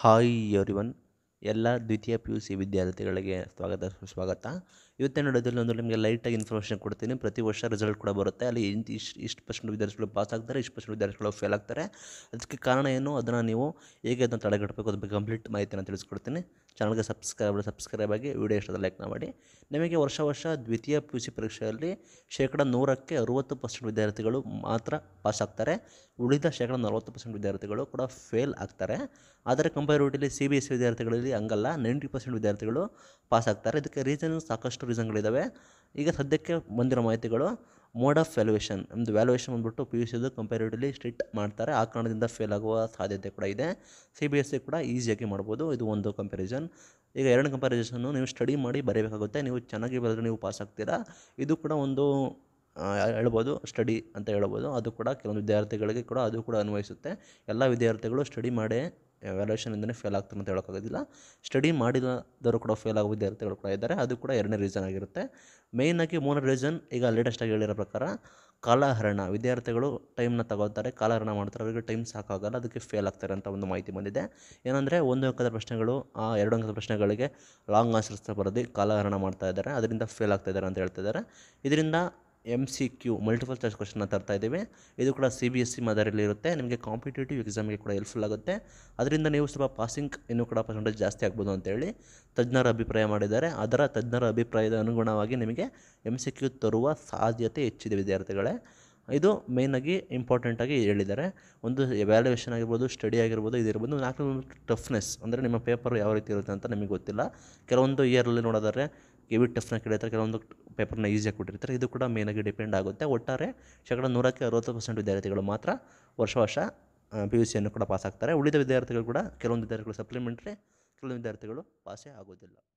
hi everyone ಎಲ್ಲ ದ್ವಿತೀಯ P U C ವಿದ್ಯಾರ್ಥಿಗಳಿಗೆ ಸ್ವಾಗತ ಸುಸ್ವಾಗತ ಇವತ್ತಿನ ನಡೆದಲ್ಲಿ ಒಂದು ನಿಮಗೆ ಲೈಟಾಗಿ ಇನ್ಫಾರ್ಮೇಷನ್ ಕೊಡ್ತೀನಿ ಪ್ರತಿ ವರ್ಷ ರಿಸಲ್ಟ್ ಕೂಡ ಬರುತ್ತೆ ಅಲ್ಲಿ ಇಂತ ಇಷ್ಟು ಇಷ್ಟು ಪರ್ಸೆಂಟ್ ವಿದ್ಯಾರ್ಥಿಗಳು ಪಾಸ್ ಆಗ್ತಾರೆ ಇಷ್ಟು ಪರ್ಸೆಂಟ್ ವಿದ್ಯಾರ್ಥಿಗಳು ಫೇಲ್ ಆಗ್ತಾರೆ ಅದಕ್ಕೆ ಕಾರಣ ಏನು ಅದನ್ನು ನೀವು ಹೇಗೆ ಅದನ್ನು ತಡೆಗಟ್ಟಬೇಕು ಅದ್ರ ಬಗ್ಗೆ ಕಂಪ್ಲೀಟ್ ಮಾಹಿತಿಯನ್ನು ತಿಳಿಸ್ಕೊಡ್ತೀನಿ ಚಾನಲ್ಗೆ ಸಬ್ಸ್ಕ್ರೈಬ್ ಸಬ್ಸ್ಕ್ರೈಬ್ ಆಗಿ ವಿಡಿಯೋ ಇಷ್ಟದ ಲೈಕ್ ಮಾಡಿ ನಿಮಗೆ ವರ್ಷ ವರ್ಷ ದ್ವಿತೀಯ ಪಿ ಯು ಸಿ ಪರೀಕ್ಷೆಯಲ್ಲಿ ಶೇಕಡ ನೂರಕ್ಕೆ ಅರುವತ್ತು ಪರ್ಸೆಂಟ್ ವಿದ್ಯಾರ್ಥಿಗಳು ಮಾತ್ರ ಪಾಸ್ ಆಗ್ತಾರೆ ಉಳಿದ ಶೇಕಡ ನಲವತ್ತು ಪರ್ಸೆಂಟ್ ವಿದ್ಯಾರ್ಥಿಗಳು ಕೂಡ ಫೇಲ್ ಆಗ್ತಾರೆ ಆದರೆ comparatively C B S C ವಿದ್ಯಾರ್ಥಿಗಳಲ್ಲಿ ಹಂಗಲ್ಲ ನೈಂಟಿ ಪರ್ಸೆಂಟ್ ವಿದ್ಯಾರ್ಥಿಗಳು ಪಾಸ್ ಆಗ್ತಾರೆ ಇದಕ್ಕೆ ರೀಸನ್ ಸಾಕಷ್ಟು ರೀಸನ್ಗಳಿದ್ದಾವೆ ಈಗ ಸದ್ಯಕ್ಕೆ ಬಂದಿರೋ ಮಾಹಿತಿಗಳು ಮೋಡ್ ಆಫ್ ವ್ಯಾಲ್ಯೂಯೇಷನ್ ನಮ್ಮದು ವ್ಯಾಲ್ಯೂಯೇಷನ್ ಬಂದ್ಬಿಟ್ಟು ಪಿ ಯು ಸಿದು ಕಂಪೇರಿಟಿವ್ಲಿ ಸ್ಟ್ರಿಕ್ಟ್ ಮಾಡ್ತಾರೆ ಆ ಕಾರಣದಿಂದ ಫೇಲ್ ಆಗುವ ಸಾಧ್ಯತೆ ಕೂಡ ಇದೆ ಸಿ ಬಿ ಎಸ್ ಸಿ ಕೂಡ ಈಸಿಯಾಗಿ ಮಾಡ್ಬೋದು ಇದು ಒಂದು ಕಂಪ್ಯಾರಿಸನ್ ಈಗ ಎರಡು ಕಂಪ್ಯಾರಿಸನ್ನು ನೀವು ಸ್ಟಡಿ ಮಾಡಿ ಬರೀಬೇಕಾಗುತ್ತೆ ನೀವು ಚೆನ್ನಾಗಿ ಬರೆದ್ರೆ ನೀವು ಪಾಸ್ ಆಗ್ತೀರಾ ಇದು ಕೂಡ ಒಂದು ಆ, ಹೇಳ್ಬೋದು ಸ್ಟಡಿ ಅಂತ ಹೇಳ್ಬೋದು ಅದು ಕೂಡ ಕೆಲವೊಂದು ವಿದ್ಯಾರ್ಥಿಗಳಿಗೆ ಕೂಡ ಅದು ಕೂಡ ಅನ್ವಯಿಸುತ್ತೆ ಎಲ್ಲ ವಿದ್ಯಾರ್ಥಿಗಳು ಸ್ಟಡಿ ಮಾಡೇ ವ್ಯಾಲ್ಯೂಷನಿಂದನೇ ಫೇಲ್ ಆಗ್ತಾರೆ ಅಂತ ಹೇಳೋಕ್ಕಾಗೋದಿಲ್ಲ ಸ್ಟಡಿ ಮಾಡಿದವರು ಕೂಡ ಫೇಲ್ ಆಗೋ ವಿದ್ಯಾರ್ಥಿಗಳು ಕೂಡ ಇದ್ದಾರೆ ಅದು ಕೂಡ ಎರಡನೇ ರೀಸನ್ ಆಗಿರುತ್ತೆ ಮೇಯ್ನಾಗಿ ಮೂರನೇ ರೀಸನ್ ಈಗ ಲೇಟೆಸ್ಟಾಗಿ ಹೇಳಿರೋ ಪ್ರಕಾರ ಕಾಲಹರಣ ವಿದ್ಯಾರ್ಥಿಗಳು ಟೈಮ್ನ ತಗೋತಾರೆ ಕಾಲಹರಣ ಮಾಡ್ತಾರೆ ಅವರಿಗೆ ಟೈಮ್ ಸಾಕಾಗಲ್ಲ ಅದಕ್ಕೆ ಫೇಲ್ ಆಗ್ತಾರೆ ಅಂತ ಒಂದು ಮಾಹಿತಿ ಬಂದಿದೆ ಏನಂದರೆ ಒಂದು ಅಂಕದ ಪ್ರಶ್ನೆಗಳು ಆ ಎರಡು ಅಂಕದ ಪ್ರಶ್ನೆಗಳಿಗೆ ಲಾಂಗ್ ಆನ್ಸರ್ಸ್ ಬರೆದು ಕಾಲಹರಣ ಮಾಡ್ತಾ ಇದ್ದಾರೆ ಅದರಿಂದ ಫೇಲ್ ಆಗ್ತಾ ಇದ್ದಾರೆ ಅಂತ ಹೇಳ್ತಾ ಇದ್ದಾರೆ ಇದರಿಂದ M C Q multiple choice ಕ್ವಶನ್ನ ತರ್ತಾ ಇದ್ದೀವಿ ಇದು ಕೂಡ ಸಿ ಬಿ ಎಸ್ ಸಿ ಮಾದರಿಯಲ್ಲಿ ಇರುತ್ತೆ ನಿಮಗೆ ಕಾಂಪಿಟೇಟಿವ್ ಎಕ್ಸಾಮ್ಗೆ ಕೂಡ ಹೆಲ್ಪ್ಫುಲ್ ಆಗುತ್ತೆ ಅದರಿಂದ ನೀವು ಸ್ವಲ್ಪ ಪಾಸಿಂಗ್ ಇನ್ನೂ ಕೂಡ ಪರ್ಸೆಂಟೇಜ್ ಜಾಸ್ತಿ ಆಗ್ಬೋದು ಅಂತೇಳಿ ತಜ್ಞರ ಅಭಿಪ್ರಾಯ ಮಾಡಿದ್ದಾರೆ ಅದರ ತಜ್ಞರ ಅಭಿಪ್ರಾಯದ ಅನುಗುಣವಾಗಿ ನಿಮಗೆ ಎಮ್ ಸಿ ಕ್ಯೂ ತರುವ ಸಾಧ್ಯತೆ ಹೆಚ್ಚಿದೆ ವಿದ್ಯಾರ್ಥಿಗಳೇ ಇದು ಮೇಯ್ನಾಗಿ ಇಂಪಾರ್ಟೆಂಟಾಗಿ ಹೇಳಿದ್ದಾರೆ ಒಂದು ವ್ಯಾಲ್ಯೂಯೇಷನ್ ಆಗಿರ್ಬೋದು ಸ್ಟಡಿ ಆಗಿರ್ಬೋದು ಇದಿರ್ಬೋದು ನಾಲ್ಕು ಟಫ್ನೆಸ್ ಅಂದರೆ ನಿಮ್ಮ ಪೇಪರ್ ಯಾವ ರೀತಿ ಇರುತ್ತೆ ಅಂತ ನಿಮಗೆ ಗೊತ್ತಿಲ್ಲ ಕೆಲವೊಂದು ಇಯರಲ್ಲಿ ನೋಡೋದಾದ್ರೆ ಕೆವಿ ಟಫ್ನ ಕೇಳಿರ್ತಾರೆ ಕೆಲವೊಂದು ಪೇಪರ್ನ ಈಸಿಯಾಗಿ ಕೊಟ್ಟಿರ್ತಾರೆ ಇದು ಕೂಡ ಮೇಯ್ನಾಗಿ ಡಿಪೆಂಡ್ ಆಗುತ್ತೆ ಒಟ್ಟಾರೆ ಶೇಕಡ ನೂರಕ್ಕೆ ಅರವತ್ತು ಪರ್ಸೆಂಟ್ ವಿದ್ಯಾರ್ಥಿಗಳು ಮಾತ್ರ ವರ್ಷ ವರ್ಷ ಪಿ ಯು ಸಿಯನ್ನು ಕೂಡ ಪಾಸ್ ಆಗ್ತಾರೆ ಉಳಿದ ವಿದ್ಯಾರ್ಥಿಗಳು ಕೂಡ ಕೆಲವೊಂದು ವಿದ್ಯಾರ್ಥಿಗಳು ಸಪ್ಲಿಮೆಂಟ್ರಿ ಕೆಲವೊಂದು ವಿದ್ಯಾರ್ಥಿಗಳು ಪಾಸೇ ಆಗೋದಿಲ್ಲ